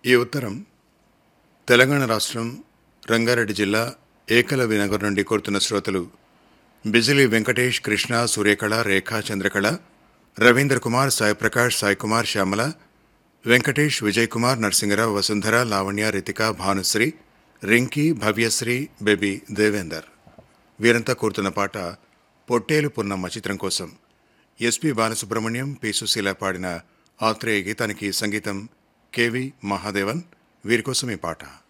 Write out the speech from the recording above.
ఈ ఉత్తరం తెలంగాణ రాష్ట్రం రంగారెడ్డి జిల్లా ఏకలవ్య నగర్ నుండి కోరుతున్న శ్రోతలు బిజిలి వెంకటేష్ కృష్ణ సూర్యకళ రేఖా చంద్రకళ రవీంద్ర కుమార్ సాయి ప్రకాష్ సాయి కుమార్ శ్యామల వెంకటేష్ విజయ్ కుమార్ నరసింగరావు వసుంధర లావణ్య రితిక భానుశ్రీ రింకీ భవ్యశ్రీ బేబీ దేవేందర్ వీరంతా కోరుతున్న పాట పొట్టేలు పున్నమ్మ చిత్రం కోసం ఎస్పి బాలసుబ్రహ్మణ్యం పి సుశీల పాడిన ఆత్రేయ గీతానికి సంగీతం కెవి మహాదేవన్ వీరి కోసం ఈ పాట